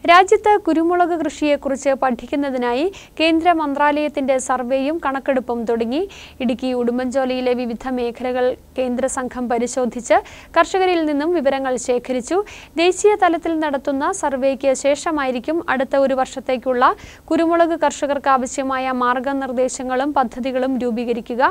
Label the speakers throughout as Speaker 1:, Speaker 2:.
Speaker 1: രാജ്യത്ത് കുരുമുളക് കൃഷിയെക്കുറിച്ച് പഠിക്കുന്നതിനായി കേന്ദ്ര മന്ത്രാലയത്തിന്റെ സർവേയും കണക്കെടുപ്പും തുടങ്ങി ഇടുക്കി ഉടുമ്പൻചോലയിലെ വിവിധ മേഖലകൾ കേന്ദ്ര സംഘം പരിശോധിച്ച് കർഷകരിൽ നിന്നും വിവരങ്ങൾ ശേഖരിച്ചു ദേശീയ തലത്തിൽ നടത്തുന്ന സർവേക്ക് ശേഷമായിരിക്കും അടുത്ത ഒരു വർഷത്തേക്കുള്ള കുരുമുളക് കർഷകർക്ക് ആവശ്യമായ മാർഗനിർദ്ദേശങ്ങളും പദ്ധതികളും രൂപീകരിക്കുക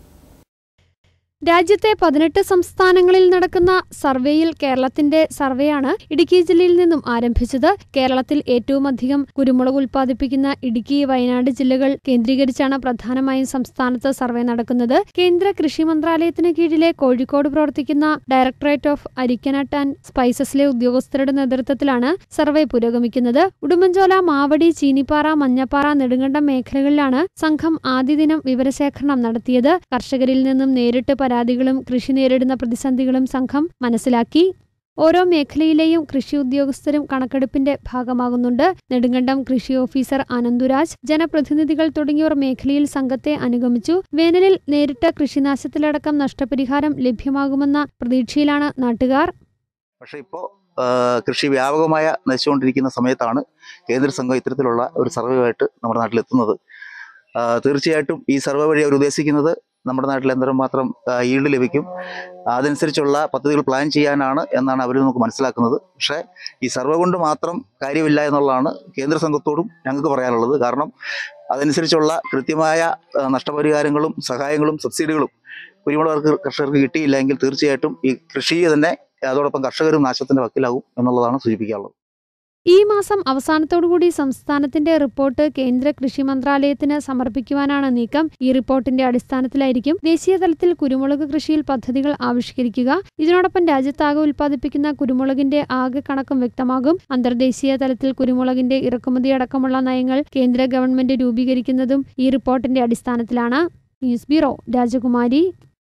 Speaker 1: രാജ്യത്തെ പതിനെട്ട് സംസ്ഥാനങ്ങളിൽ നടക്കുന്ന സർവേയിൽ കേരളത്തിന്റെ സർവേയാണ് ഇടുക്കി ജില്ലയിൽ നിന്നും ആരംഭിച്ചത് കേരളത്തിൽ ഏറ്റവും അധികം കുരുമുളക് ഉൽപ്പാദിപ്പിക്കുന്ന ഇടുക്കി വയനാട് ജില്ലകൾ കേന്ദ്രീകരിച്ചാണ് പ്രധാനമായും സംസ്ഥാനത്ത് സർവേ നടക്കുന്നത് കേന്ദ്ര കൃഷി മന്ത്രാലയത്തിന് കീഴിലെ കോഴിക്കോട് പ്രവർത്തിക്കുന്ന ഡയറക്ടറേറ്റ് ഓഫ് അരിക്കനട്ട് ആൻഡ് സ്പൈസസിലെ ഉദ്യോഗസ്ഥരുടെ നേതൃത്വത്തിലാണ് സർവേ പുരോഗമിക്കുന്നത് ഉടുമ്പൻചോല മാവടി ചീനിപ്പാറ മഞ്ഞപ്പാറ നെടുങ്കണ്ടം മേഖലകളിലാണ് സംഘം ആദ്യ ദിനം വിവരശേഖരണം നടത്തിയത് കർഷകരിൽ നിന്നും നേരിട്ട് പരാതികളും കൃഷി നേരിടുന്ന പ്രതിസന്ധികളും സംഘം മനസ്സിലാക്കി ഓരോ മേഖലയിലെയും കൃഷി ഉദ്യോഗസ്ഥരും കണക്കെടുപ്പിന്റെ ഭാഗമാകുന്നുണ്ട് നെടുങ്കണ്ടം കൃഷി ഓഫീസർ അനന്തുരാജ് ജനപ്രതിനിധികൾ തുടങ്ങിയവർ മേഖലയിൽ സംഘത്തെ അനുഗമിച്ചു വേനലിൽ നേരിട്ട കൃഷിനാശത്തിലടക്കം നഷ്ടപരിഹാരം ലഭ്യമാകുമെന്ന പ്രതീക്ഷയിലാണ് നാട്ടുകാർ
Speaker 2: പക്ഷേ ഇപ്പോൾ കൃഷി വ്യാപകമായ നശിച്ചുകൊണ്ടിരിക്കുന്ന സമയത്താണ് കേന്ദ്ര സംഘം ഇത്തരത്തിലുള്ള ഒരു സർവേയുമായിട്ട് നമ്മുടെ നാട്ടിലെത്തുന്നത് ആ, തീർച്ചയായിട്ടും ഈ സർവേ വഴി അവർ ഉദ്ദേശിക്കുന്നത് നമ്മുടെ നാട്ടിൽ എന്തോരം മാത്രം ഈൽഡ് ലഭിക്കും അതനുസരിച്ചുള്ള പദ്ധതികൾ പ്ലാൻ ചെയ്യാനാണ് എന്നാണ് അവർ നമുക്ക് മനസ്സിലാക്കുന്നത് പക്ഷേ ഈ സർവേ കൊണ്ട് മാത്രം കാര്യമില്ല എന്നുള്ളതാണ് കേന്ദ്ര സംഘത്തോടും ഞങ്ങൾക്ക് പറയാനുള്ളത് കാരണം അതനുസരിച്ചുള്ള കൃത്യമായ ആ, നഷ്ടപരിഹാരങ്ങളും സഹായങ്ങളും സബ്സിഡികളും കുരുമുളക് കർഷകർക്ക് കിട്ടിയില്ലെങ്കിൽ തീർച്ചയായിട്ടും ഈ കൃഷിയെ തന്നെ അതോടൊപ്പം കർഷകരും നാശത്തിന്റെ വക്കിലാകും എന്നുള്ളതാണ് സൂചിപ്പിക്കാനുള്ളത്
Speaker 1: ഈ മാസം അവസാനത്തോടുകൂടി സംസ്ഥാനത്തിന്റെ റിപ്പോർട്ട് കേന്ദ്ര കൃഷി മന്ത്രാലയത്തിന് സമർപ്പിക്കുവാനാണ് നീക്കം ഈ റിപ്പോർട്ടിന്റെ അടിസ്ഥാനത്തിലായിരിക്കും ദേശീയ തലത്തിൽ കുരുമുളക് കൃഷിയിൽ പദ്ധതികൾ ആവിഷ്കരിക്കുക ഇതിനോടൊപ്പം രാജ്യത്താകെ ഉൽപ്പാദിപ്പിക്കുന്ന കുരുമുളകിന്റെ ആകെ കണക്കും വ്യക്തമാകും അന്തർദേശീയ തലത്തിൽ കുരുമുളകിന്റെ ഇറക്കുമതി അടക്കമുള്ള നയങ്ങൾ കേന്ദ്ര ഗവൺമെന്റ് രൂപീകരിക്കുന്നതും ഈ റിപ്പോർട്ടിന്റെ അടിസ്ഥാനത്തിലാണ് ന്യൂസ് ബ്യൂറോ രാജകുമാരി